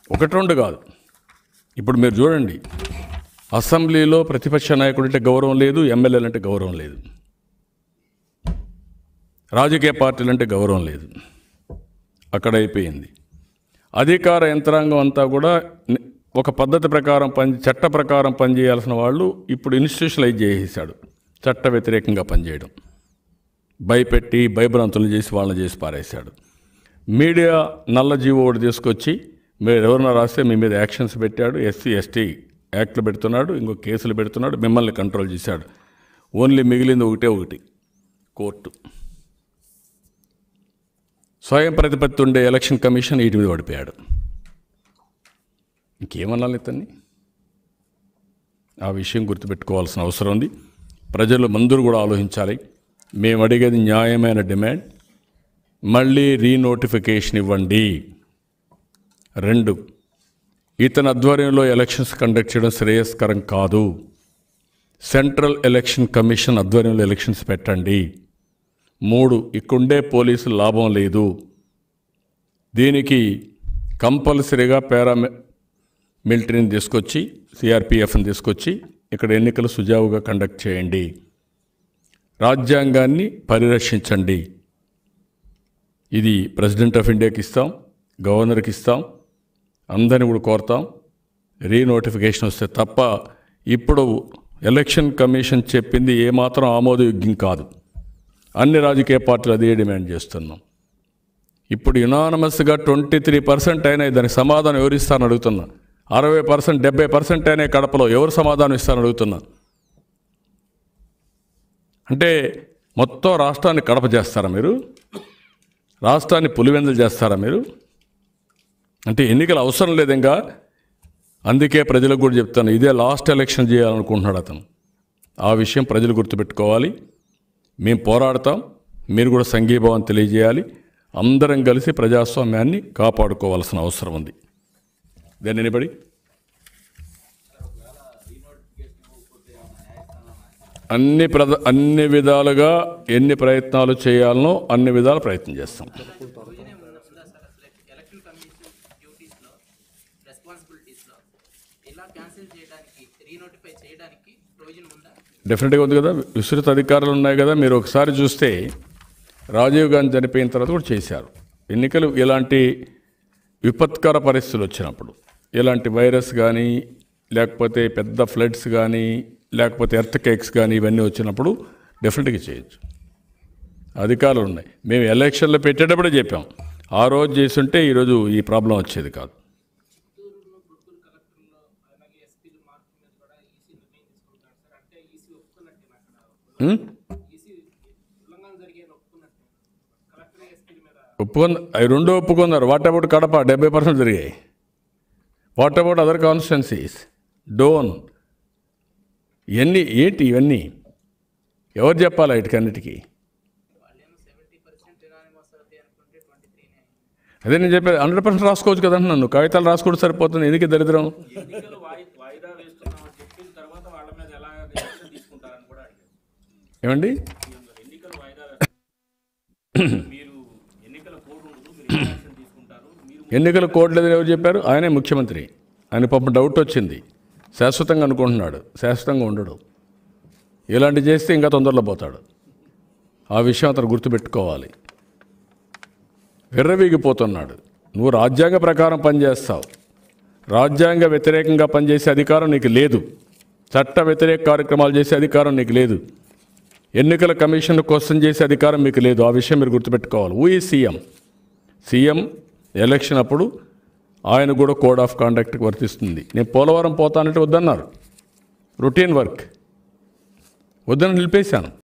ఒకటి రెండు కాదు ఇప్పుడు మీరు చూడండి అసెంబ్లీలో ప్రతిపక్ష నాయకుడు అంటే గౌరవం లేదు ఎమ్మెల్యేలు అంటే గౌరవం లేదు రాజకీయ పార్టీలు అంటే గౌరవం లేదు అక్కడ అయిపోయింది అధికార యంత్రాంగం అంతా కూడా ని- ఒక పద్ధతి ప్రకారం పని చట్ట ప్రకారం పనిచేయాల్సిన వాళ్ళు ఇప్పుడు ఇన్స్టిట్యూషనలైజ్ చేసేసాడు చట్ట వ్యతిరేకంగా పనిచేయడం భయపెట్టి భయభ్రాంతులు చేసి వాళ్ళని చేసి పారేశాడు మీడియా నల్ల జీవో ఒకటి తీసుకొచ్చి మీరు ఎవరన్నా రాస్తే మీ మీద యాక్షన్స్ పెట్టాడు ఎస్సీ ఎస్టీ యాక్ట్లు పెడుతున్నాడు ఇంకో కేసులు పెడుతున్నాడు మిమ్మల్ని కంట్రోల్ చేశాడు ఓన్లీ మిగిలింది ఒకటే ఒకటి కోర్టు స్వయం ప్రతిపత్తి ఉండే ఎలక్షన్ కమిషన్ వీటి మీద పడిపోయాడు ఇంకేమనాలి ఇతన్ని ఆ విషయం గుర్తుపెట్టుకోవాల్సిన అవసరం ఉంది ప్రజలు మందరూ కూడా ఆలోచించాలి మేము అడిగేది న్యాయమైన డిమాండ్ మళ్ళీ రీనోటిఫికేషన్ ఇవ్వండి రెండు ఇతని ఆధ్వర్యంలో ఎలక్షన్స్ కండక్ట్ చేయడం శ్రేయస్కరం కాదు సెంట్రల్ ఎలక్షన్ కమిషన్ ఆధ్వర్యంలో ఎలక్షన్స్ పెట్టండి మూడు ఇక్కడుండే పోలీసులు లాభం లేదు దీనికి కంపల్సరీగా పారా మిలిటరీని తీసుకొచ్చి సిఆర్పిఎఫ్ని తీసుకొచ్చి ఇక్కడ ఎన్నికలు సుజావుగా కండక్ట్ చేయండి రాజ్యాంగాన్ని పరిరక్షించండి ఇది ప్రెసిడెంట్ ఆఫ్ ఇండియాకి ఇస్తాం గవర్నర్కి ఇస్తాం అందరిని కూడా కోరుతాం రీనోటిఫికేషన్ వస్తే తప్ప ఇప్పుడు ఎలక్షన్ కమిషన్ చెప్పింది ఏమాత్రం ఆమోదయోగ్యం కాదు అన్ని రాజకీయ పార్టీలు అదే డిమాండ్ చేస్తున్నాం ఇప్పుడు యునానమస్గా ట్వంటీ త్రీ పర్సెంట్ అయినా దానికి సమాధానం ఎవరు ఇస్తారని అడుగుతున్నా అరవై పర్సెంట్ డెబ్బై పర్సెంట్ అయినా కడపలో ఎవరు సమాధానం ఇస్తారని అడుగుతున్నా అంటే మొత్తం రాష్ట్రాన్ని కడప చేస్తారా మీరు రాష్ట్రాన్ని పులివెందులు చేస్తారా మీరు అంటే ఎన్నికలు అవసరం లేదు ఇంకా అందుకే ప్రజలకు కూడా చెప్తాను ఇదే లాస్ట్ ఎలక్షన్ చేయాలనుకుంటున్నాడు అతను ఆ విషయం ప్రజలు గుర్తుపెట్టుకోవాలి మేము పోరాడతాం మీరు కూడా సంఘీభావం తెలియజేయాలి అందరం కలిసి ప్రజాస్వామ్యాన్ని కాపాడుకోవాల్సిన అవసరం ఉంది దెన్ ఎనిబడి అన్ని ప్రద అన్ని విధాలుగా ఎన్ని ప్రయత్నాలు చేయాలనో అన్ని విధాల ప్రయత్నం చేస్తాం ప్రొవిజన్ ఏమన్నా ఉందా సార్ అసలు ఎలక్షన్ కమిషన్ డ్యూటీస్ లో రెస్పాన్సిబిలిటీస్ లో ఇలా క్యాన్సిల్ చేయడానికి రీనోటిఫై చేయడానికి ప్రొవిజన్ ఉందా డెఫినెట్గా ఉంది కదా విస్తృత అధికారులు ఉన్నాయి కదా మీరు ఒకసారి చూస్తే రాజీవ్ గాంధీ చనిపోయిన తర్వాత కూడా చేశారు ఎన్నికలు ఇలాంటి విపత్కర పరిస్థితులు వచ్చినప్పుడు ఇలాంటి వైరస్ కానీ లేకపోతే పెద్ద ఫ్లడ్స్ కానీ లేకపోతే ఎర్త్ కేక్స్ కానీ ఇవన్నీ వచ్చినప్పుడు డెఫినెట్గా చేయొచ్చు అధికారులు ఉన్నాయి మేము ఎలక్షన్లో పెట్టేటప్పుడే చెప్పాం ఆ రోజు చేస్తుంటే ఈరోజు ఈ ప్రాబ్లం వచ్చేది కాదు చిత్తూరులో గుంటూరు కలెక్టర్లో అలాగే ఎస్పీలు మార్పు మీద కూడా ఈసీ నిర్ణయం తీసుకుంటారు సార్ అంటే ఈసీ ఒప్పుకున్నట్టే అక్కడ ఉం? ఈసీ ఉల్లంఘన జరిగేది ఒప్పుకున్నట్టే కలెక్టర్ ఎస్పీల మీద ఒప్పుకుంది అవి రెండు ఒప్పుకున్నారు వాట్ అబౌట్ కడప డెబ్బై పర్సెంట్ జరిగాయి what about other constituencies Dhone ఇవన్నీ ఏంటి ఇవన్నీ ఎవరు చెప్పాలి వీటికన్నిటికీ వాళ్ళేమో సెవెంటీ పర్సెంట్ ఎనానిమస్ అవుతాయి అనుకుంటే ట్వంటీ త్రీనే అదే నేను చెప్పేది హండ్రెడ్ పర్సెంట్ రాసుకోవచ్చు కదా నన్ను కాగితాలు రాసుకోవడం సరిపోతుంది ఎందుకు ఈ దరిద్రం ఎన్నికలు వాయి వాయిదా వేస్తున్నామని చెప్పిన తర్వాత వాళ్ళ మీద ఎలా యాక్షన్ తీసుకుంటారని కూడా అడిగారు ఏమండి ఎన్నికలు వాయిదా వేస్తారు మీరు ఎన్నికల కోడ్ ఉండదు మీరు ఏ యాక్షన్ తీసుకుంటారు మీరు ఎన్నికల కోడ్ లేదని ఎవరు చెప్పారు ఆయనే ముఖ్యమంత్రి ఆయన పాపం డౌట్ వచ్చింది శాశ్వతంగా అనుకుంటున్నాడు శాశ్వతంగా ఉండడు ఇలాంటి చేస్తే ఇంకా తొందరలో పోతాడు ఆ విషయం అతను గుర్తుపెట్టుకోవాలి విర్రవీగిపోతున్నాడు నువ్వు రాజ్యాంగ ప్రకారం పనిచేస్తావు రాజ్యాంగ వ్యతిరేకంగా పనిచేసే అధికారం నీకు లేదు చట్ట వ్యతిరేక కార్యక్రమాలు చేసే అధికారం నీకు లేదు ఎన్నికల కమిషన్ క్వశ్చన్ చేసే అధికారం మీకు లేదు ఆ విషయం మీరు గుర్తుపెట్టుకోవాలి ఊ ఈ సీఎం సీఎం ఎలక్షన్ అప్పుడు ఆయన కూడా కోడ్ ఆఫ్ కాండక్ట్కి వర్తిస్తుంది నేను పోలవరం పోతానంటే వద్దన్నారు రొటీన్ వర్క్ వద్దని నిలిపేశాను